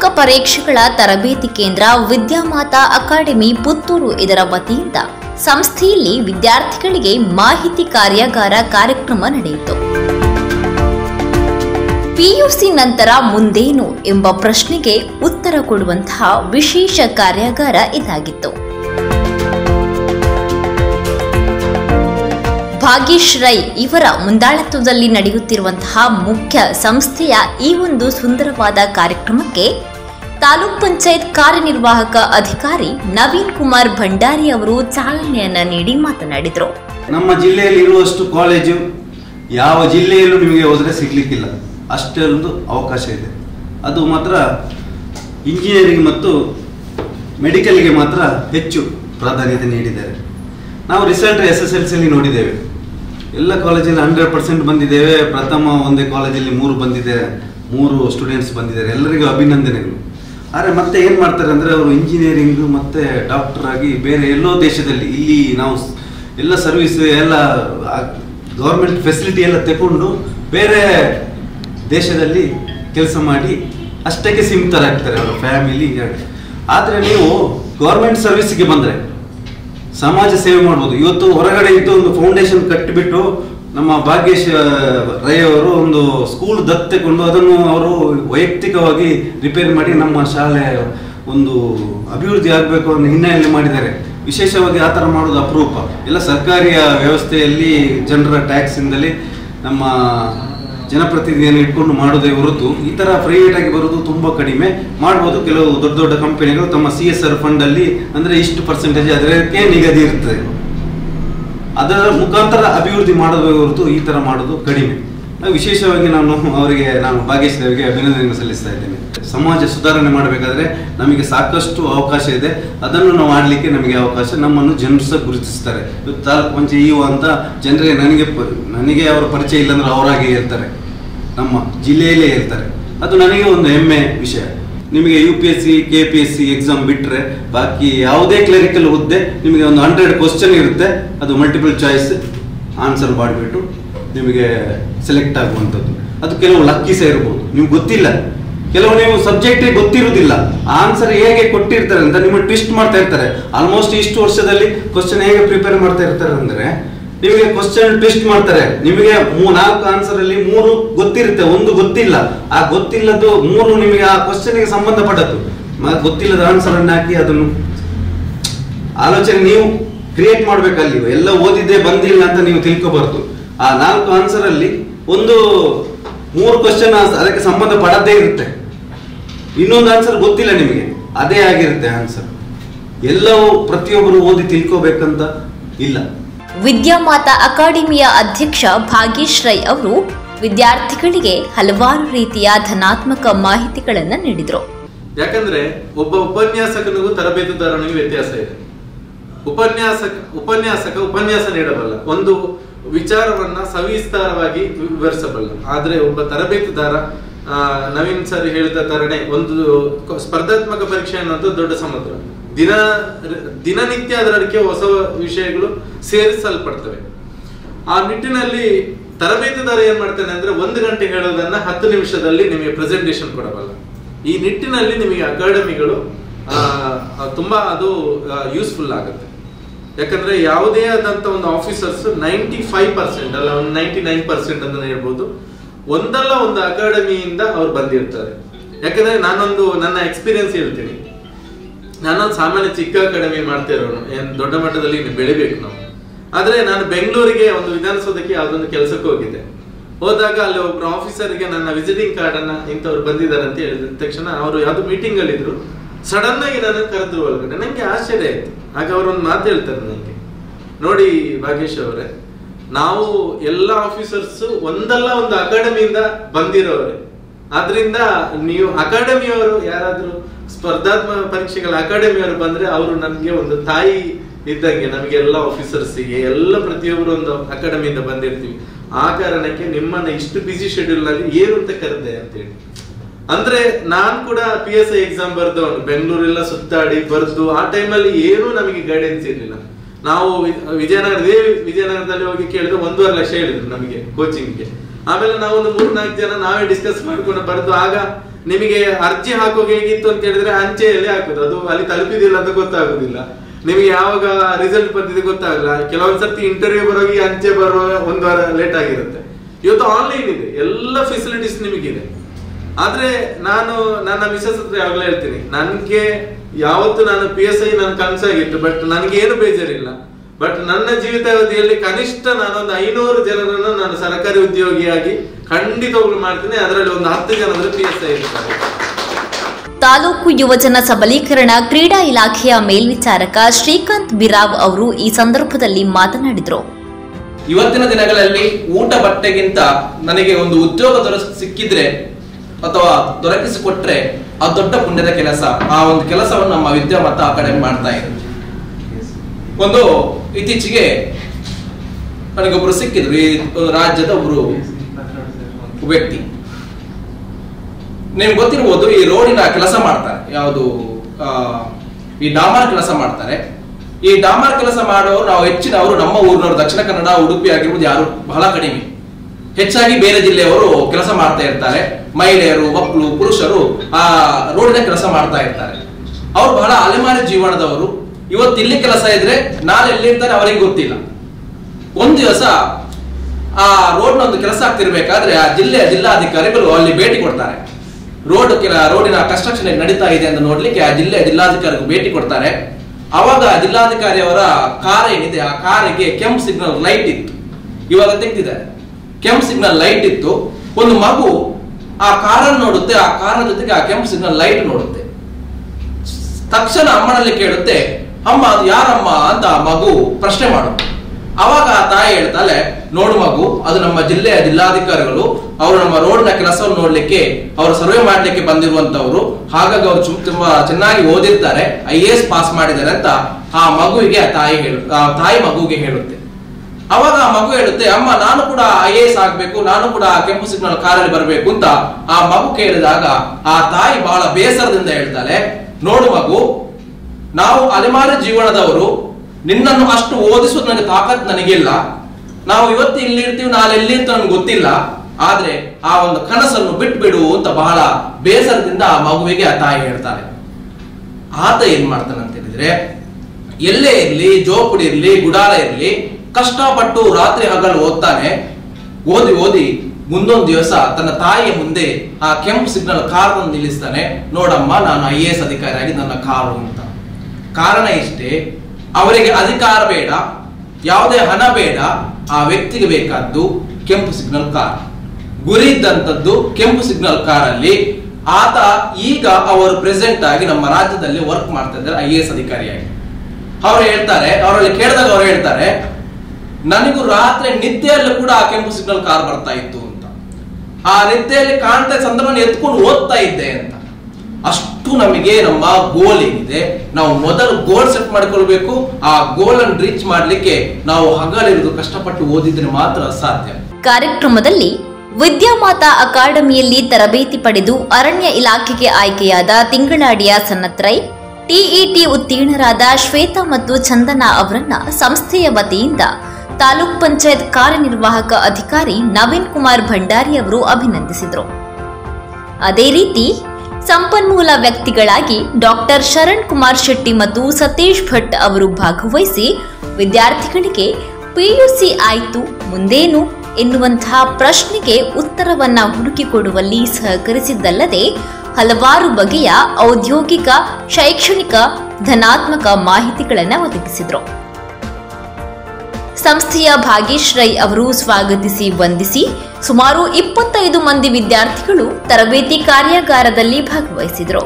ಸ್ಪರ್ಧಾತ್ಮಕ ಪರೀಕ್ಷೆಗಳ ತರಬೇತಿ ಕೇಂದ್ರ ವಿದ್ಯಾಮಾತಾ ಅಕಾಡೆಮಿ ಪುತ್ತೂರು ಇದರ ವತಿಯಿಂದ ಸಂಸ್ಥೆಯಲ್ಲಿ ವಿದ್ಯಾರ್ಥಿಗಳಿಗೆ ಮಾಹಿತಿ ಕಾರ್ಯಾಗಾರ ಕಾರ್ಯಕ್ರಮ ನಡೆಯಿತು ಪಿಯುಸಿ ನಂತರ ಮುಂದೇನು ಎಂಬ ಪ್ರಶ್ನೆಗೆ ಉತ್ತರ ಕೊಡುವಂತಹ ವಿಶೇಷ ಕಾರ್ಯಾಗಾರ ಇದಾಗಿತ್ತು ಭಾಗ್ಯಶ್ ರೈ ಇವರ ಮುಂದಾಳತ್ವದಲ್ಲಿ ನಡೆಯುತ್ತಿರುವಂತಹ ಮುಖ್ಯ ಸಂಸ್ಥೆಯ ಈ ಒಂದು ಸುಂದರವಾದ ಕಾರ್ಯಕ್ರಮಕ್ಕೆ ತಾಲೂಕ್ ಪಂಚಾಯತ್ ಕಾರ್ಯನಿರ್ವಾಹಕ ಅಧಿಕಾರಿ ನವೀನ್ ಕುಮಾರ್ ಭಂಡಾರಿ ಅವರು ಚಾಲನೆಯನ್ನ ನೀಡಿ ಮಾತನಾಡಿದರು ನಮ್ಮ ಜಿಲ್ಲೆಯಲ್ಲಿ ಇರುವಷ್ಟು ಕಾಲೇಜು ಯಾವ ಜಿಲ್ಲೆಯಲ್ಲೂ ನಿಮಗೆ ಹೋದರೆ ಸಿಗ್ಲಿಕ್ಕಿಲ್ಲ ಅಷ್ಟೊಂದು ಅವಕಾಶ ಇದೆ ಅದು ಮಾತ್ರ ಇಂಜಿನಿಯರಿಂಗ್ ಮತ್ತು ಮೆಡಿಕಲ್ಗೆ ಮಾತ್ರ ಹೆಚ್ಚು ಪ್ರಾಧಾನ್ಯತೆ ನೀಡಿದ್ದಾರೆ ನಾವು ರಿಸಲ್ಟ್ ಎಸ್ ಎಸ್ ಎಲ್ ಸಿಯಲ್ಲಿ ನೋಡಿದ್ದೇವೆ ಎಲ್ಲ ಕಾಲೇಜಲ್ಲಿ ಹಂಡ್ರೆಡ್ ಪರ್ಸೆಂಟ್ ಬಂದಿದ್ದೇವೆ ಪ್ರಥಮ ಒಂದೇ ಕಾಲೇಜಲ್ಲಿ ಮೂರು ಬಂದಿದೆ ಮೂರು ಸ್ಟೂಡೆಂಟ್ಸ್ ಬಂದಿದ್ದಾರೆ ಎಲ್ಲರಿಗೂ ಅಭಿನಂದನೆಗಳು ಆದರೆ ಮತ್ತೆ ಏನು ಮಾಡ್ತಾರೆ ಅಂದರೆ ಅವರು ಇಂಜಿನಿಯರಿಂಗ್ ಮತ್ತೆ ಡಾಕ್ಟರ್ ಆಗಿ ಬೇರೆ ಎಲ್ಲೋ ದೇಶದಲ್ಲಿ ಇಲ್ಲಿ ನಾವು ಸ್- ಎಲ್ಲ ಸರ್ವಿಸ್ ಎಲ್ಲ ಗೌರ್ಮೆಂಟ್ ಫೆಸಿಲಿಟಿ ಎಲ್ಲ ತಗೊಂಡು ಬೇರೆ ದೇಶದಲ್ಲಿ ಕೆಲಸ ಮಾಡಿ ಅಷ್ಟಕ್ಕೆ ಸೀಮಿತರಾಗ್ತಾರೆ ಅವರ ಫ್ಯಾಮಿಲಿ ಆದರೆ ನೀವು ಗೌರ್ಮೆಂಟ್ ಸರ್ವಿಸ್ಗೆ ಬಂದರೆ ಸಮಾಜ ಸೇವೆ ಮಾಡ್ಬೋದು ಇವತ್ತು ಹೊರಗಡೆ ಇದ್ದು ಒಂದು ಫೌಂಡೇಶನ್ ಕಟ್ಟಿಬಿಟ್ಟು ನಮ್ಮ ಭಾಗ್ಯೇಶ್ ರೈ ಅವರು ಒಂದು ಸ್ಕೂಲ್ ದತ್ತೆಕೊಂಡು ಅದನ್ನು ಅವರು ವೈಯಕ್ತಿಕವಾಗಿ ರಿಪೇರಿ ಮಾಡಿ ನಮ್ಮ ಶಾಲೆ ಒಂದು ಅಭಿವೃದ್ಧಿ ಆಗಬೇಕು ಅನ್ನೋ ಹಿನ್ನೆಲೆಯಲ್ಲಿ ಮಾಡಿದ್ದಾರೆ ವಿಶೇಷವಾಗಿ ಆ ಥರ ಮಾಡೋದು ಅಪರೂಪ ಎಲ್ಲ ಸರ್ಕಾರಿಯ ವ್ಯವಸ್ಥೆಯಲ್ಲಿ ಜನರ ಟ್ಯಾಕ್ಸಿಂದಲೇ ನಮ್ಮ ಜನಪ್ರತಿನಿಧಿಯನ್ನು ಇಟ್ಕೊಂಡು ಮಾಡೋದೇ ಹೊರತು ಈ ಥರ ಪ್ರೈವೇಟ್ ಆಗಿ ಬರೋದು ತುಂಬ ಕಡಿಮೆ ಮಾಡ್ಬೋದು ಕೆಲವು ದೊಡ್ಡ ದೊಡ್ಡ ಕಂಪನಿಗಳು ತಮ್ಮ ಸಿ ಎಸ್ ಆರ್ ಫಂಡಲ್ಲಿ ಅಂದರೆ ಇಷ್ಟು ಪರ್ಸೆಂಟೇಜ್ ಅದಕ್ಕೆ ನಿಗದಿ ಇರ್ತದೆ ಅದರ ಮುಖಾಂತರ ಅಭಿವೃದ್ಧಿ ಮಾಡೋದೇ ಹೊರತು ಈ ಥರ ಮಾಡೋದು ಕಡಿಮೆ ವಿಶೇಷವಾಗಿ ನಾನು ಅವರಿಗೆ ನಾನು ಭಾಗ್ಯಶ್ರೀ ಅವರಿಗೆ ಅಭಿನಂದನೆ ಸಲ್ಲಿಸ್ತಾ ಇದ್ದೇನೆ ಸಮಾಜ ಸುಧಾರಣೆ ಮಾಡಬೇಕಾದ್ರೆ ನಮಗೆ ಸಾಕಷ್ಟು ಅವಕಾಶ ಇದೆ ಅದನ್ನು ನಾವು ಮಾಡಲಿಕ್ಕೆ ನಮಗೆ ಅವಕಾಶ ನಮ್ಮನ್ನು ಜನರು ಸಹ ಗುರುತಿಸ್ತಾರೆ ಇವತ್ತು ತಾಲೂಕು ಪಂಚಾಯತ್ ಇಒ ಅಂತ ಜನರಿಗೆ ನನಗೆ ಪ- ನನಗೆ ಅವರ ಪರಿಚಯ ಇಲ್ಲಾಂದ್ರೆ ಅವರಾಗೆ ಇರ್ತಾರೆ ನಮ್ಮ ಜಿಲ್ಲೆಯಲ್ಲೇ ಇರ್ತಾರೆ ಅದು ನನಗೆ ಒಂದು ಹೆಮ್ಮೆ ವಿಷಯ ನಿಮಗೆ U P S C K P S C exam ಬಿಟ್ಟರೆ ಬಾಕಿ ಯಾವುದೇ ಕ್ಲರಿಕಲ್ ಹುದ್ದೆ ನಿಮಗೆ ಒಂದು ಹಂಡ್ರೆಡ್ ಕ್ವಶನ್ ಇರುತ್ತೆ ಅದು ಮಲ್ಟಿಪಲ್ ಚಾಯ್ಸ್ ಆನ್ಸರ್ ಮಾಡಿಬಿಟ್ಟು ನಿಮಗೆ ಸೆಲೆಕ್ಟ್ ಆಗುವಂಥದ್ದು ಅದು ಕೆಲವು ಲಕ್ಕಿ ಸಹ ಇರ್ಬೋದು ನಿಮ್ಗೆ ಗೊತ್ತಿಲ್ಲ ಕೆಲವು ನೀವು ಸಬ್ಜೆಕ್ಟ್ ಗೊತ್ತಿರುವುದಿಲ್ಲ ಆನ್ಸರ್ ಹೇಗೆ ಕೊಟ್ಟಿರ್ತಾರೆ ಅಂತ ನಿಮ್ಮ ಟ್ವಿಸ್ಟ್ ಮಾಡ್ತಾ ಇರ್ತಾರೆ ಆಲ್ಮೋಸ್ಟ್ ಇಷ್ಟು ವರ್ಷದಲ್ಲಿ ಕ್ವಶನ್ ಹೇಗೆ ಪ್ರಿಪೇರ್ ಮಾಡ್ತಾ ಇರ್ತಾರೆ ಅಂದ್ರೆ ನಿಮಗೆ ಕ್ವಶನ್ ಟ್ವಿಸ್ಟ್ ಮಾಡ್ತಾರೆ ನಿಮಗೆ ಮೂ ನಾಲ್ಕು ಆನ್ಸರ್ ಅಲ್ಲಿ ಮೂರು ಗೊತ್ತಿರುತ್ತೆ ಒಂದು ಗೊತ್ತಿಲ್ಲ ಆ ಗೊತ್ತಿಲ್ಲದು ಮೂರು ನಿಮಗೆ ಆ ಕ್ವಶನ್ಗೆ ಸಂಬಂಧಪಟ್ಟದ್ದು ಮ- ಗೊತ್ತಿಲ್ಲದ ಆನ್ಸರ್ ಅನ್ನು ಹಾಕಿ ಅದನ್ನು ಆಲೋಚನೆ ನೀವು ಕ್ರಿಯೇಟ್ ಮಾಡ್ಬೇಕಲ್ಲಿ ಎಲ್ಲ ಓದಿದ್ದೆ ಬಂದಿಲ್ಲ ಅಂತ ನೀವು ತಿಳ್ಕೊಬಾರ್ದು ಆ ನಾಲ್ಕು ಆನ್ಸರ್ ಅಲ್ಲಿ ಒಂದು ಮೂರು ಕ್ವಶನ್ ಅದಕ್ಕೆ ಸಂಬಂಧ ಪಡದೇ ಇರುತ್ತೆ ಇನ್ನೊಂದು ಆನ್ಸರ್ ಗೊತ್ತಿಲ್ಲ ನಿಮಗೆ ಅದೇ ಆಗಿರುತ್ತೆ ಆನ್ಸರ್ ಎಲ್ಲವೂ ಪ್ರತಿಯೊಬ್ಬರು ಓದಿ ತಿಳ್ಕೋಬೇಕಂತ ಇಲ್ಲ ವಿದ್ಯಾಮಾತಾ ಅಕಾಡೆಮಿಯ ಅಧ್ಯಕ್ಷ ಭಾಗ್ಯಶ್ ರೈ ಅವರು ವಿದ್ಯಾರ್ಥಿಗಳಿಗೆ ಹಲವಾರು ರೀತಿಯ ಧನಾತ್ಮಕ ಮಾಹಿತಿಗಳನ್ನು ನೀಡಿದರು ಯಾಕಂದ್ರೆ ಒಬ್ಬ ಉಪನ್ಯಾಸಕನಿಗೂ ತರಬೇತುದಾರನಿಗೂ ವ್ಯತ್ಯಾಸ ಇದೆ ಉಪನ್ಯಾಸಕ ಉಪನ್ಯಾಸಕ ಉಪನ್ಯಾಸ ನೀಡಬಲ್ಲ ಒಂದು ವಿಚಾರವನ್ನ ಸವಿಸ್ತಾರವಾಗಿ ವಿವರಿಸಬಲ್ಲ ಆದ್ರೆ ಒಬ್ಬ ತರಬೇತುದಾರ ಆ, ನವೀನ್ ಸರ್ ಹೇಳಿದ ತರನೇ ಒಂದು ಕ- ಸ್ಪರ್ಧಾತ್ಮಕ ಪರೀಕ್ಷೆ ಅನ್ನೋದು ದೊಡ್ಡ ಸಮುದ್ರ ದಿನ ದಿನನಿತ್ಯ ಅದರಕ್ಕೆ ಹೊಸ ವಿಷಯಗಳು ಸೇರಿಸಲ್ಪಡ್ತವೆ ಆ ನಿಟ್ಟಿನಲ್ಲಿ ತರಬೇತುದಾರ ಏನ್ ಮಾಡ್ತಾನೆ ಅಂದ್ರೆ ಒಂದು ಗಂಟೆ ಹೇಳೋದನ್ನ ಹತ್ತು ನಿಮಿಷದಲ್ಲಿ ನಿಮಗೆ ಪ್ರೆಸೆಂಟೇಶನ್ ಕೊಡಬಲ್ಲ ಈ ನಿಟ್ಟಿನಲ್ಲಿ ನಿಮಗೆ ಅಕಾಡೆಮಿಗಳು ಆ, ಆ, ತುಂಬಾ ಅದು ಯೂಸ್ಫುಲ್ ಆಗುತ್ತೆ ಯಾಕಂದ್ರೆ ಯಾವುದೇ ಆದಂತ ಒಂದು ಆಫೀಸರ್ಸ್ ನೈಂಟಿ ಫೈವ್ ಪರ್ಸೆಂಟ್ ಅಲ್ಲ ಒಂದು ನೈಂಟಿ ನೈನ್ ಪರ್ಸೆಂಟ್ ಅಂತ ಹೇಳ್ಬೋದು ಒಂದಲ್ಲ ಒಂದು ಅಕಾಡೆಮಿಯಿಂದ ಅವ್ರು ಬಂದಿರ್ತಾರೆ ಯಾಕಂದ್ರೆ ನಾನೊಂದು ನನ್ನ ಎಕ್ಸ್ಪೀರಿಯನ್ಸ್ ಹೇಳ್ತೀನಿ ನಾನೊಂದು ಸಾಮಾನ್ಯ ಚಿಕ್ಕ ಅಕಾಡೆಮಿ ಮಾಡ್ತಿರೋನು ಏನ್ ದೊಡ್ಡ ಮಟ್ಟದಲ್ಲಿ ಇನ್ನು ಬೆಳಿಬೇಕು ನಾವು ಆದ್ರೆ ನಾನು ಬೆಂಗಳೂರಿಗೆ ಒಂದು ವಿಧಾನಸೌಧಕ್ಕೆ ಯಾವ್ದೊಂದು ಕೆಲಸಕ್ಕೆ ಹೋಗಿದ್ದೆ ಹೋದಾಗ ಅಲ್ಲಿ ಒಬ್ರು ಆಫೀಸರ್ಗೆ ನನ್ನ ವಿಸಿಟಿಂಗ್ ಕಾರ್ಡ್ ಅನ್ನ ಇಂಥವ್ರು ಬಂದಿದ್ದಾರೆ ಅಂತ ಹೇಳಿದ ತಕ್ಷಣ ಅವರು ಯಾವ್ದು ಮೀಟಿಂಗ್ ಅಲ್ಲಿ ಇದ್ರು ಸಡನ್ ಆಗಿ ನನ್ನ ಕರೆದ್ರು ಒಳಗಡೆ ನಂಗೆ ಆಶ್ಚರ್ಯ ಆಯ್ತು ಆಗ ಅವರೊಂದು ಮಾತು ಹೇಳ್ತಾರೆ ನನಗೆ ನೋಡಿ ಭಾಗ್ಯೇಶ್ ಅವರೇ ನಾವು ಎಲ್ಲ ಆಫೀಸರ್ಸ್ ಒಂದಲ್ಲ ಒಂದು ಅಕಾಡೆಮಿಯಿಂದ ಬಂದಿರೋರೆ ಆದ್ರಿಂದ ನೀವು ಅಕಾಡೆಮಿಯವರು ಯಾರಾದ್ರೂ ಸ್ಪರ್ಧಾತ್ಮಕ ಪರೀಕ್ಷೆಗಳ ಅಕಾಡೆಮಿಯವರು ಬಂದ್ರೆ ಅವರು ನಮ್ಗೆ ಒಂದು ತಾಯಿ ಇದ್ದಂಗೆ ನಮಗೆ ಎಲ್ಲ ಆಫೀಸರ್ಸಿಗೆ ಎಲ್ಲ ಪ್ರತಿಯೊಬ್ಬರು ಒಂದು ಅಕಾಡೆಮಿಯಿಂದ ಬಂದಿರ್ತೀವಿ ಆ ಕಾರಣಕ್ಕೆ ನಿಮ್ಮನ್ನ ಇಷ್ಟು ಬಿಸಿ ಶೆಡ್ಯೂಲ್ ನಲ್ಲಿ ಏನು ಅಂತ ಕರೆದೆ ಅಂತ ಹೇಳಿ ಅಂದ್ರೆ ನಾನ್ ಕೂಡ ಪಿ ಎಸ್ ಐ ಎಕ್ಸಾಮ್ ಬರ್ದವನು ಬೆಂಗಳೂರೆಲ್ಲ ಸುತ್ತಾಡಿ ಬರ್ದು ಆ ಟೈಮಲ್ಲಿ ಏನೂ ನಮಗೆ ಗೈಡೆನ್ಸ್ ಇರಲಿಲ್ಲ ನಾವು ವಿ- ವಿಜಯನಗರ ಇದೇ ವಿಜಯನಗರದಲ್ಲಿ ಹೋಗಿ ಕೇಳಿದ್ರೆ ಒಂದೂವರೆ ಲಕ್ಷ ಹೇಳಿದ್ರು ನಮಗೆ ಕೋಚಿಂಗ್ಗೆ ಆಮೇಲೆ ನಾವು ಒಂದು ಮೂರ್ ನಾಲ್ಕು ಜನ ನಾವೇ ಡಿಸ್ಕಸ್ ಮಾಡ್ಕೊಂಡು ಬರ್ದು ಆಗ ನಿಮಗೆ ಅರ್ಜಿ ಹಾಕುವಾಗ ಹೇಗಿತ್ತು ಅಂತ ಹೇಳಿದ್ರೆ ಅಂಚೆಯಲ್ಲಿ ಹಾಕುದು ಅದು ಅಲ್ಲಿ ತಲುಪಿದಿಲ್ಲ ಅಂತ ಗೊತ್ತಾಗುದಿಲ್ಲ ನಿಮಗೆ ಯಾವಾಗ ರಿಸಲ್ಟ್ ಬಂದಿದೆ ಗೊತ್ತಾಗಲ್ಲ ಕೆಲವೊಂದ್ ಸರ್ತಿ ಇಂಟರ್ವ್ಯೂ ಬರುವಾಗ ಈ ಅಂಚೆ ಬರುವ ಒಂದು ವಾರ ಲೇಟ್ ಆಗಿರುತ್ತೆ ಇವತ್ತು ಆನ್ಲೈನ್ ಇದೆ ಎಲ್ಲ ಫೆಸಿಲಿಟೀಸ್ ನಿಮಗಿದೆ ಆದ್ರೆ ನಾನು ನನ್ನ ಮಿಸಸ್ ಹತ್ರ ಯಾವಾಗಲೂ ಹೇಳ್ತೀನಿ ನನ್ಗೆ ಯಾವತ್ತು ನಾನು ಪಿ ಎಸ್ ಐ ನನ್ನ ಕನಸಾಗಿತ್ತು ಬಟ್ ನನಗೆ ಏನು ಬೇಜಾರಿಲ್ಲ ಬಟ್ ನನ್ನ ಜೀವಿತಾವಧಿಯಲ್ಲಿ ಕನಿಷ್ಠ ನಾನೊಂದು ಐನೂರು ಜನರನ್ನು ನಾನು ಸರ್ಕಾರಿ ಉದ್ಯೋಗಿಯಾಗಿ ಖಂಡಿತವಾಗ್ಲು ಮಾಡ್ತೀನಿ ಅದರಲ್ಲಿ ಒಂದು ಹತ್ತು ಜನರು ಪಿ ಎಸ್ ಐ ಇರ್ತಾರೆ ತಾಲೂಕು ಯುವಜನ ಸಬಲೀಕರಣ ಕ್ರೀಡಾ ಇಲಾಖೆಯ ಮೇಲ್ವಿಚಾರಕ ಶ್ರೀಕಾಂತ್ ಬಿರಾವ್ ಅವರು ಈ ಸಂದರ್ಭದಲ್ಲಿ ಮಾತನಾಡಿದರು ಇವತ್ತಿನ ದಿನಗಳಲ್ಲಿ ಊಟ ಬಟ್ಟೆಗಿಂತ ನನಗೆ ಒಂದು ಉದ್ಯೋಗ ದೊರ ಸಿಕ್ಕಿದ್ರೆ ಅಥವಾ ದೊರಕಿಸಿಕೊಟ್ರೆ ಅದು ದೊಡ್ಡ ಪುಣ್ಯದ ಕೆಲಸ ಆ ಒಂದು ಕೆಲಸವನ್ನು ನಮ್ಮ ವಿದ್ಯಾಮತ ಅಕಾಡೆಮಿ ಮಾಡ್ತಾ ಇದೆ ಒಂದು ಇತ್ತೀಚೆಗೆ ನನಗೊಬ್ರು ಸಿಕ್ಕಿದ್ರು ಈ ಒಂದು ರಾಜ್ಯದ ಒಬ್ರು ವ್ಯಕ್ತಿ ನಿಮ್ಗೆ ಗೊತ್ತಿರ್ಬೋದು ಈ ರೋಡಿನ ಕೆಲಸ ಮಾಡ್ತಾರೆ ಯಾವುದು ಆ, ಈ ಡಾಮರ್ ಕೆಲಸ ಮಾಡ್ತಾರೆ ಈ ಡಾಮರ್ ಕೆಲಸ ಮಾಡೋರು ನಾವು ಹೆಚ್ಚಿನವರು ನಮ್ಮ ಊರಿನವರು ದಕ್ಷಿಣ ಕನ್ನಡ ಉಡುಪಿ ಆಗಿರ್ಬೋದು ಯಾರು ಬಹಳ ಕಡಿಮೆ ಹೆಚ್ಚಾಗಿ ಬೇರೆ ಜಿಲ್ಲೆಯವರು ಕೆಲಸ ಮಾಡ್ತಾ ಇರ್ತಾರೆ ಮಹಿಳೆಯರು ಮಕ್ಕಳು ಪುರುಷರು ಆ ರೋಡಿನ ಕೆಲಸ ಮಾಡ್ತಾ ಇರ್ತಾರೆ ಅವ್ರು ಬಹಳ ಅಲೆಮಾರಿ ಜೀವನದವರು ಇವತ್ತು ಇಲ್ಲಿ ಕೆಲಸ ಇದ್ರೆ ನಾಳೆ ಎಲ್ಲಿರ್ತಾರೆ ಅವರಿಗೆ ಗೊತ್ತಿಲ್ಲ ಒಂದ್ ದಿವಸ ಆ ರೋಡ್ ಒಂದು ಕೆಲಸ ಆಗ್ತಿರ್ಬೇಕಾದ್ರೆ ಆ ಜಿಲ್ಲೆಯ ಜಿಲ್ಲಾಧಿಕಾರಿಗಳು ಅಲ್ಲಿ ಭೇಟಿ ಕೊಡ್ತಾರೆ ರೋಡ್ ಕೆಲ ರೋಡಿನ ಕನ್ಸ್ಟ್ರಕ್ಷನ್ ನಡೀತಾ ಇದೆ ಅಂತ ನೋಡ್ಲಿಕ್ಕೆ ಆ ಜಿಲ್ಲೆಯ ಜಿಲ್ಲಾಧಿಕಾರಿಗಳು ಭೇಟಿ ಕೊಡ್ತಾರೆ ಅವಾಗ ಆ ಜಿಲ್ಲಾಧಿಕಾರಿ ಅವರ ಕಾರ್ ಏನಿದೆ ಆ ಕಾರಿಗೆ ಕೆಂಪು ಸಿಗ್ನಲ್ ಲೈಟ್ ಇತ್ತು ಇವಾಗ ತೆಗ್ದಿದ್ದಾರೆ ಕೆಂಪು ಸಿಗ್ನಲ್ ಲೈಟ್ ಇತ್ತು ಒಂದು ಮಗು ಆ ಕಾರನ್ನು ನೋಡುತ್ತೆ ಆ ಕಾರಿನ ಜೊತೆಗೆ ಆ ಕೆಂಪು ಸಿಗ್ನಲ್ ಲೈಟ್ ನೋಡುತ್ತೆ ತಕ್ಷಣ ಅಮ್ಮನಲ್ಲಿ ಕೇಳುತ್ತೆ ಅಮ್ಮ ಅದು ಯಾರಮ್ಮ ಅಂತ ಆ ಮಗು ಪ್ರಶ್ನೆ ಮಾಡುತ್ತೆ ಅವಾಗ ಆ ತಾಯಿ ಹೇಳ್ತಾಳೆ ನೋಡು ಮಗು ಅದು ನಮ್ಮ ಜಿಲ್ಲೆಯ ಜಿಲ್ಲಾಧಿಕಾರಿಗಳು ಅವರು ನಮ್ಮ ರೋಡ್ನ ಕೆಲಸವನ್ನು ನೋಡ್ಲಿಕ್ಕೆ ಅವರು ಸರ್ವೆ ಮಾಡ್ಲಿಕ್ಕೆ ಬಂದಿರುವಂತವ್ರು ಹಾಗಾಗಿ ಅವರು ಚು- ತುಂಬಾ ಚೆನ್ನಾಗಿ ಓದಿರ್ತಾರೆ ಐ ಎ ಎಸ್ ಪಾಸ್ ಮಾಡಿದ್ದಾರೆ ಅಂತ ಆ ಮಗುವಿಗೆ ಆ ತಾಯಿ ಹೇಳು ಆ ತಾಯಿ ಮಗುವಿಗೆ ಹೇಳುತ್ತೆ ಅವಾಗ ಆ ಮಗು ಹೇಳುತ್ತೆ ಅಮ್ಮ ನಾನು ಕೂಡ ಐ ಎ ಎಸ್ ಆಗ್ಬೇಕು ನಾನು ಕೂಡ ಆ ಕೆಂಪು ಸಿಗ್ನಲ್ ಕಾರಲ್ಲಿ ಬರಬೇಕು ಅಂತ ಆ ಮಗು ಕೇಳಿದಾಗ ಆ ತಾಯಿ ಬಹಳ ಬೇಸರದಿಂದ ಹೇಳ್ತಾಳೆ ನೋಡು ಮಗು ನಾವು ಅಲೆಮಾರಿ ಜೀವನದವರು ನಿನ್ನನ್ನು ಅಷ್ಟು ಓದಿಸೋದು ನನಗೆ ತಾಕತ್ ನನಗಿಲ್ಲ ನಾವು ಇವತ್ತು ಇಲ್ಲಿ ಇರ್ತೀವಿ ನಾಳೆ ಎಲ್ಲಿ ಇರ್ತೀವಿ ನನಗೆ ಗೊತ್ತಿಲ್ಲ ಆದ್ರೆ ಆ ಒಂದು ಕನಸನ್ನು ಬಿಟ್ಬಿಡು ಅಂತ ಬಹಳ ಬೇಸರದಿಂದ ಆ ಮಗುವಿಗೆ ಆ ತಾಯಿ ಹೇಳ್ತಾಳೆ ಆತ ಏನ್ ಮಾಡ್ತಾನೆ ಅಂತ ಹೇಳಿದ್ರೆ ಎಲ್ಲೇ ಇರ್ಲಿ ಜೋಪುಡಿ ಇರ್ಲಿ ಗುಡಾರ ಇರ್ಲಿ ಕಷ್ಟಪಟ್ಟು ರಾತ್ರಿ ಹಗಲು ಓದ್ತಾನೆ ಓದಿ ಓದಿ ಮುಂದೊಂದು ದಿವಸ ತನ್ನ ತಾಯಿಯ ಮುಂದೆ ಆ ಕೆಂಪು ಸಿಗ್ನಲ್ ಕಾರ್ ನಿಲ್ಲಿಸ್ತಾನೆ ನೋಡಮ್ಮ ನಾನು ಐ ಎ ಎಸ್ ಅಧಿಕಾರಿಯಾಗಿ ನನ್ನ ಕಾರು ಅಂತ ಕಾರಣ ಇಷ್ಟೇ ಅವರಿಗೆ ಅಧಿಕಾರ ಬೇಡ ಯಾವುದೇ ಹಣ ಬೇಡ ಆ ವ್ಯಕ್ತಿಗೆ ಬೇಕಾದ್ದು ಕೆಂಪು ಸಿಗ್ನಲ್ ಕಾರ್ ಗುರಿ ಇದ್ದಂಥದ್ದು ಕೆಂಪು ಸಿಗ್ನಲ್ ಕಾರಲ್ಲಿ ಆತ ಈಗ ಅವರು ಪ್ರೆಸೆಂಟ್ ಆಗಿ ನಮ್ಮ ರಾಜ್ಯದಲ್ಲಿ ವರ್ಕ್ ಮಾಡ್ತಾ ಇದ್ದಾರೆ ಐ ಎ ಎಸ್ ಅಧಿಕಾರಿಯಾಗಿ ಅವ್ರು ಹೇಳ್ತಾರೆ ಅವರಲ್ಲಿ ಕೇಳಿದಾಗ ಅವ್ರು ಹೇಳ್ತಾರೆ ನನಗೂ ರಾತ್ರಿ ನಿದ್ದೆಯಲ್ಲೂ ಕೂಡ ಆ ಕೆಂಪು ಸಿಗ್ನಲ್ ಕಾರ್ ಬರ್ತಾ ಇತ್ತು ಅಂತ ಆ ನಿದ್ದೆಯಲ್ಲಿ ಕಾಣ್ತಾ ಇದ್ದ ಸಂದರ್ಭವನ್ನು ಎತ್ಕೊಂಡು ಓದ್ತಾ ಇದ್ದೆ ಅಂತ ಅಷ್ಟು ನಮಗೆ ನಮ್ಮ ಗೋಲ್ ಏನಿದೆ ನಾವು ಮೊದಲು ಗೋಲ್ ಸೆಟ್ ಮಾಡ್ಕೊಳ್ಬೇಕು ಆ ಗೋಲ್ ಅನ್ನು ರೀಚ್ ಮಾಡ್ಲಿಕ್ಕೆ ನಾವು ಹಗಲಿರುವುದು ಕಷ್ಟಪಟ್ಟು ಓದಿದ್ರೆ ಮಾತ್ರ ಸಾಧ್ಯ ಕಾರ್ಯಕ್ರಮದಲ್ಲಿ ವಿದ್ಯಾಮಾತಾ ಅಕಾಡೆಮಿಯಲ್ಲಿ ತರಬೇತಿ ಪಡೆದು ಅರಣ್ಯ ಇಲಾಖೆಗೆ ಆಯ್ಕೆಯಾದ ತಿಂಗಳಾಡಿಯ ಸನ್ನತ್ರೈ ಟಿಇಟಿ ಉತ್ತೀರ್ಣರಾದ ಶ್ವೇತಾ ಮತ್ತು ಚಂದನಾ ಅವರನ್ನ ಸಂಸ್ಥೆಯ ವತಿಯಿಂದ ತಾಲೂಕ್ ಪಂಚಾಯತ್ ಕಾರ್ಯನಿರ್ವಾಹಕ ಅಧಿಕಾರಿ ನವೀನ್ ಕುಮಾರ್ ಭಂಡಾರಿ ಅವರು ಅಭಿನಂದಿಸಿದರು ಅದೇ ರೀತಿ ಸಂಪನ್ಮೂಲ ವ್ಯಕ್ತಿಗಳಾಗಿ ಡಾಕ್ಟರ್ ಶರಣ್ ಕುಮಾರ್ ಶೆಟ್ಟಿ ಮತ್ತು ಸತೀಶ್ ಭಟ್ ಅವರು ಭಾಗವಹಿಸಿ ವಿದ್ಯಾರ್ಥಿಗಳಿಗೆ ಪಿಯುಸಿ ಆಯ್ತು ಮುಂದೇನು ಎನ್ನುವಂತಹ ಪ್ರಶ್ನೆಗೆ ಉತ್ತರವನ್ನ ಹುಡುಕಿಕೊಡುವಲ್ಲಿ ಸಹಕರಿಸಿದ್ದಲ್ಲದೆ ಹಲವಾರು ಬಗೆಯ ಔದ್ಯೋಗಿಕ ಶೈಕ್ಷಣಿಕ ಧನಾತ್ಮಕ ಮಾಹಿತಿಗಳನ್ನು ಒದಗಿಸಿದರು ಸಂಸ್ಥೆಯ ಭಾಗೇಶ್ ರೈ ಅವರು ಸ್ವಾಗತಿಸಿ ವಂದಿಸಿ ಸುಮಾರು ಇಪ್ಪತ್ತೈದು ಮಂದಿ ವಿದ್ಯಾರ್ಥಿಗಳು ತರಬೇತಿ ಕಾರ್ಯಾಗಾರದಲ್ಲಿ ಭಾಗವಹಿಸಿದರು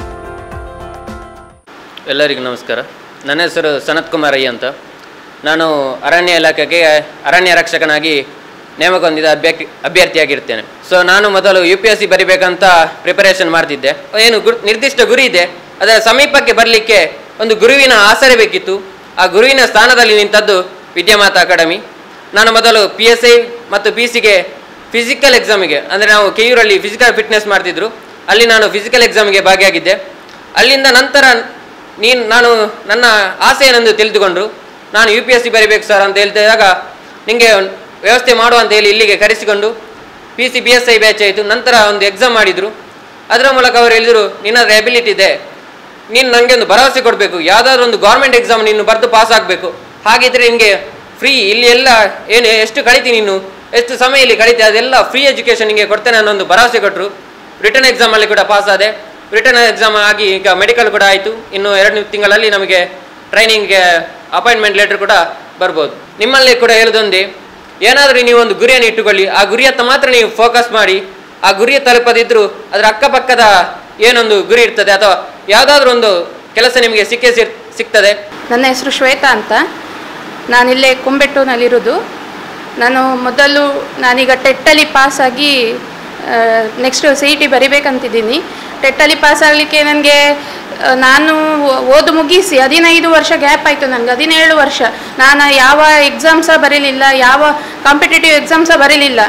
ಎಲ್ಲರಿಗೂ ನಮಸ್ಕಾರ ನನ್ನ ಹೆಸರು ಸನತ್ ಕುಮಾರ್ ಅಯ್ಯ ಅಂತ ನಾನು ಅರಣ್ಯ ಇಲಾಖೆಗೆ ಅರಣ್ಯ ರಕ್ಷಕನಾಗಿ ನೇಮಕ ಹೊಂದಿದ ಅಭ್ಯರ್ಥಿ ಅಭ್ಯರ್ಥಿಯಾಗಿರ್ತೇನೆ ಸೊ ನಾನು ಮೊದಲು ಯು ಪಿ ಎಸ್ ಸಿ ಬರಿಬೇಕಂತ ಪ್ರಿಪರೇಷನ್ ಮಾಡ್ತಿದ್ದೆ ಏನು ಗುರು ನಿರ್ದಿಷ್ಟ ಗುರಿ ಇದೆ ಅದರ ಸಮೀಪಕ್ಕೆ ಬರಲಿಕ್ಕೆ ಒಂದು ಗುರುವಿನ ಆಸರೆ ಬೇಕಿತ್ತು ಆ ಗುರುವಿನ ಸ್ಥಾನದಲ್ಲಿ ನಿಂತದ್ದು ವಿದ್ಯಾಮಾತಾ ಅಕಾಡೆಮಿ ನಾನು ಮೊದಲು ಪಿ ಎಸ್ ಐ ಮತ್ತು ಪಿ ಸಿಗೆ ಫಿಸಿಕಲ್ ಎಕ್ಸಾಮಿಗೆ ಅಂದರೆ ನಾವು ಕೆಯೂರಲ್ಲಿ ಫಿಸಿಕಲ್ ಫಿಟ್ನೆಸ್ ಮಾಡ್ತಿದ್ರು ಅಲ್ಲಿ ನಾನು ಫಿಸಿಕಲ್ ಎಕ್ಸಾಮಿಗೆ ಭಾಗಿಯಾಗಿದ್ದೆ ಅಲ್ಲಿಂದ ನಂತರ ನೀನು ನಾನು ನನ್ನ ಆಸೆ ಏನೆಂದು ತಿಳಿದುಕೊಂಡ್ರು ನಾನು ಯು ಪಿ ಎಸ್ ಸಿ ಬರಿಬೇಕು ಸರ್ ಅಂತ ಹೇಳ್ತಿದ್ದಾಗ ನಿಮಗೆ ವ್ಯವಸ್ಥೆ ಮಾಡುವ ಅಂತ ಹೇಳಿ ಇಲ್ಲಿಗೆ ಕರೆಸಿಕೊಂಡು P C B S I batch ಆಯಿತು ನಂತರ ಒಂದು ಎಕ್ಸಾಮ್ ಮಾಡಿದರು ಅದರ ಮೂಲಕ ಅವರು ಹೇಳಿದರು ನಿನ್ನ ಎಬಿಲಿಟಿ ಇದೆ ನೀನು ನನಗೆ ಒಂದು ಭರವಸೆ ಕೊಡಬೇಕು ಯಾವುದಾದ್ರೂ ಒಂದು ಗೌರ್ಮೆಂಟ್ ಎಕ್ಸಾಮ್ ನೀನು ಬರೆದು ಪಾಸ್ ಆಗಬೇಕು ಹಾಗಿದ್ರೆ ನಿನಗೆ ಫ್ರೀ ಇಲ್ಲಿ ಎಲ್ಲ ಏನು ಎಷ್ಟು ಕಳಿತಿ ನೀನು ಎಷ್ಟು ಸಮಯ ಇಲ್ಲಿ ಕಳಿತಿ ಅದೆಲ್ಲ ಫ್ರೀ ಎಜುಕೇಷನ್ ನಿಮಗೆ ಕೊಡ್ತೇನೆ ಅನ್ನೋ ಒಂದು ಭರವಸೆ ಕೊಟ್ಟರು ರಿಟರ್ನ್ ಎಕ್ಸಾಮಲ್ಲಿ ಕೂಡ ಪಾಸ್ ಆದೆ ರಿಟರ್ನ್ ಎಕ್ಸಾಮ್ ಆಗಿ ಈಗ ಮೆಡಿಕಲ್ ಕೂಡ ಆಯಿತು ಇನ್ನು ಎರಡು ತಿಂಗಳಲ್ಲಿ ನಮಗೆ ಟ್ರೈನಿಂಗ್ಗೆ ಅಪಾಯಿಂಟ್ಮೆಂಟ್ ಲೆಟರ್ ಕೂಡ ಬರ್ಬೋದು ನಿಮ್ಮಲ್ಲಿ ಕೂಡ ಹೇಳೋದೊಂದೇ ಏನಾದರೂ ನೀವು ಒಂದು ಗುರಿಯನ್ನು ಇಟ್ಟುಕೊಳ್ಳಿ ಆ ಗುರಿಯತ್ತ ಮಾತ್ರ ನೀವು ಫೋಕಸ್ ಮಾಡಿ ಆ ಗುರಿ ತಲುಪದಿದ್ರು ಅದರ ಅಕ್ಕಪಕ್ಕದ ಏನೊಂದು ಗುರಿ ಇರ್ತದೆ ಅಥವಾ ಯಾವುದಾದ್ರೂ ಒಂದು ಕೆಲಸ ನಿಮಗೆ ಸಿಕ್ಕೇ ಸಿರ್ ಸಿಗ್ತದೆ ನನ್ನ ಹೆಸರು ಶ್ವೇತಾ ಅಂತ ನಾನಿಲ್ಲೇ ಕುಂಬೆಟ್ಟೂನಲ್ಲಿರೋದು ನಾನು ಮೊದಲು ನಾನೀಗ ಟೆಟ್ಟಲ್ಲಿ ಪಾಸಾಗಿ ನೆಕ್ಸ್ಟ್ ಸಿ ಇ ಟಿ ಬರಿಬೇಕಂತಿದ್ದೀನಿ ಟೆಟ್ಟಲ್ಲಿ ಪಾಸ್ ಆಗಲಿಕ್ಕೆ ನನಗೆ ನಾನು ಓದು ಮುಗಿಸಿ ಹದಿನೈದು ವರ್ಷ ಗ್ಯಾಪ್ ಆಯಿತು ನನಗೆ ಹದಿನೇಳು ವರ್ಷ ನಾನು ಯಾವ ಎಕ್ಸಾಮ್ ಸಹ ಬರೀಲಿಲ್ಲ ಯಾವ ಕಾಂಪಿಟೇಟಿವ್ ಎಕ್ಸಾಮ್ ಸಹ ಬರೀಲಿಲ್ಲ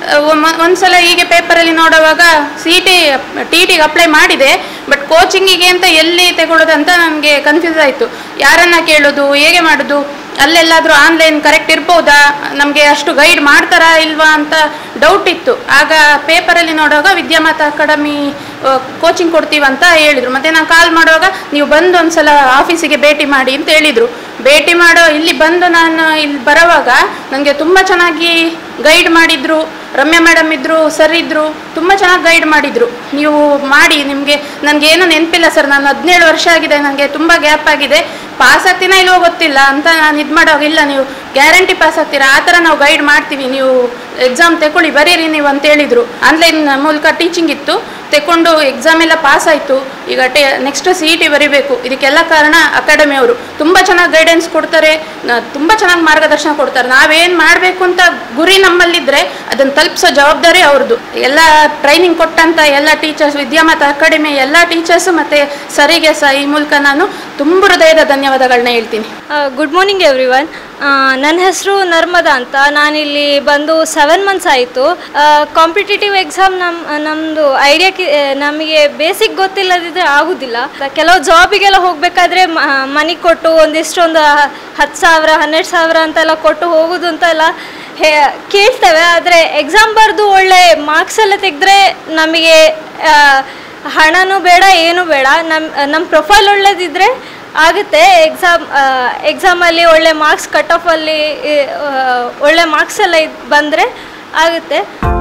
ಒಂದ್ಸಲ ಹೀಗೆ ಪೇಪರಲ್ಲಿ ನೋಡುವಾಗ ಸಿ ಟಿ ಟಿ ಟಿಗೆ ಅಪ್ಲೈ ಮಾಡಿದೆ ಬಟ್ ಕೋಚಿಂಗಿಗೆ ಅಂತ ಎಲ್ಲಿ ತಗೊಳ್ಳೋದಂತ ನನಗೆ ಕನ್ಫ್ಯೂಸ್ ಆಯಿತು ಯಾರನ್ನ ಕೇಳೋದು ಹೇಗೆ ಮಾಡೋದು ಅಲ್ಲೆಲ್ಲಾದರೂ ಆನ್ಲೈನ್ ಕರೆಕ್ಟ್ ಇರ್ಬೋದಾ ನಮಗೆ ಅಷ್ಟು ಗೈಡ್ ಮಾಡ್ತಾರಾ ಇಲ್ವಾ ಅಂತ ಡೌಟ್ ಇತ್ತು ಆಗ ಪೇಪರಲ್ಲಿ ನೋಡುವಾಗ ವಿದ್ಯಾಮಾತ ಅಕಾಡೆಮಿ ಕೋಚಿಂಗ್ ಕೊಡ್ತೀವಂತ ಹೇಳಿದರು ಮತ್ತು ನಾನು ಕಾಲ್ ಮಾಡುವಾಗ ನೀವು ಬಂದು ಒಂದ್ಸಲ ಆಫೀಸಿಗೆ ಭೇಟಿ ಮಾಡಿ ಅಂತ ಹೇಳಿದರು ಭೇಟಿ ಮಾಡೋ ಇಲ್ಲಿ ಬಂದು ನಾನು ಇಲ್ಲಿ ಬರೋವಾಗ ನನಗೆ ತುಂಬ ಚೆನ್ನಾಗಿ ಗೈಡ್ ಮಾಡಿದರು ರಮ್ಯಾ ಮೇಡಮ್ ಇದ್ದರು ಸರ್ ಇದ್ದರು ತುಂಬ ಚೆನ್ನಾಗಿ ಗೈಡ್ ಮಾಡಿದರು ನೀವು ಮಾಡಿ ನಿಮಗೆ ನನಗೆ ಏನು ನೆನಪಿಲ್ಲ ಸರ್ ನಾನು ಹದಿನೇಳು ವರ್ಷ ಆಗಿದೆ ನನಗೆ ತುಂಬ ಗ್ಯಾಪ್ ಆಗಿದೆ ಪಾಸ್ ಆಗ್ತೀನಾ ಇಲ್ವೋ ಗೊತ್ತಿಲ್ಲ ಅಂತ ನಾನು ಇದು ಮಾಡೋವಾಗ ಇಲ್ಲ ನೀವು ಗ್ಯಾರಂಟಿ ಪಾಸ್ ಆಗ್ತೀರಾ ಆ ಥರ ನಾವು ಗೈಡ್ ಮಾಡ್ತೀವಿ ನೀವು ಎಕ್ಸಾಮ್ ತಗೊಳ್ಳಿ ಬರೀರಿ ನೀವು ಅಂತ ಹೇಳಿದರು ಆನ್ಲೈನ್ ಮೂಲಕ ಟೀಚಿಂಗ್ ಇತ್ತು ತೆಕೊಂಡು ಎಕ್ಸಾಮ್ ಎಲ್ಲ ಪಾಸ್ ಆಯಿತು ಈಗ ಟೆ ನೆಕ್ಸ್ಟ್ ಸಿ ಇ ಟಿ ಬರಿಬೇಕು ಇದಕ್ಕೆಲ್ಲ ಕಾರಣ ಅಕಾಡೆಮಿಯವರು ತುಂಬ ಚೆನ್ನಾಗಿ ಗೈಡೆನ್ಸ್ ಕೊಡ್ತಾರೆ ನ- ತುಂಬ ಚೆನ್ನಾಗಿ ಮಾರ್ಗದರ್ಶನ ಕೊಡ್ತಾರೆ ನಾವೇನು ಮಾಡಬೇಕು ಅಂತ ಗುರಿ ನಮ್ಮಲ್ಲಿದ್ದರೆ ಅದನ್ನು ತಲುಪಿಸೋ ಜವಾಬ್ದಾರಿ ಅವ್ರದ್ದು ಎಲ್ಲ ಟ್ರೈನಿಂಗ್ ಕೊಟ್ಟಂಥ ಎಲ್ಲ ಟೀಚರ್ಸ್ ವಿದ್ಯಾಮಾತ ಅಕಾಡೆಮಿ ಎಲ್ಲ ಟೀಚರ್ಸು ಮತ್ತು ಸರಿಗೆ ಸಹ ಈ ಮೂಲಕ ನಾನು ತುಂಬ ಹೃದಯದ ಧನ್ಯವಾದಗಳನ್ನ ಹೇಳ್ತೀನಿ ಗುಡ್ ಮಾರ್ನಿಂಗ್ ಎವ್ರಿ ಒನ್ ನನ್ನ ಹೆಸರು ನರ್ಮದಾ ಅಂತ ನಾನಿಲ್ಲಿ ಬಂದು ಸೆವೆನ್ ಮಂತ್ಸ್ ಆಯಿತು ಕಾಂಪಿಟೇಟಿವ್ ಎಕ್ಸಾಮ್ ನಮ್ಮ ನಮ್ಮದು ಐಡಿಯಾ ನಮಗೆ ಬೇಸಿಕ್ ಗೊತ್ತಿಲ್ಲದಿದ್ದರೆ ಆಗೋದಿಲ್ಲ ಕೆಲವು ಜಾಬಿಗೆಲ್ಲ ಹೋಗಬೇಕಾದ್ರೆ ಮನಿ ಕೊಟ್ಟು ಒಂದಿಷ್ಟು ಒಂದು ಹತ್ತು ಸಾವಿರ ಹನ್ನೆರಡು ಸಾವಿರ ಅಂತೆಲ್ಲ ಕೊಟ್ಟು ಹೋಗೋದು ಅಂತೆಲ್ಲ ಹೇ ಕೇಳ್ತೇವೆ ಆದರೆ ಎಕ್ಸಾಮ್ ಬರೆದು ಒಳ್ಳೆ ಮಾರ್ಕ್ಸ್ ಎಲ್ಲ ತೆಗೆದ್ರೆ ನಮಗೆ ಆ, ಹಣನೂ ಬೇಡ ಏನೂ ಬೇಡ ನಮ್ಮ ನಮ್ಮ ಪ್ರೊಫೈಲ್ ಒಳ್ಳೇದಿದ್ರೆ ಆಗುತ್ತೆ ಎಕ್ಸಾಮ್ ಎಕ್ಸಾಮಲ್ಲಿ ಒಳ್ಳೆ ಮಾರ್ಕ್ಸ್ ಕಟ್ ಆಫಲ್ಲಿ ಒಳ್ಳೆ ಮಾರ್ಕ್ಸ್ ಎಲ್ಲ ಇದು ಬಂದರೆ ಆಗುತ್ತೆ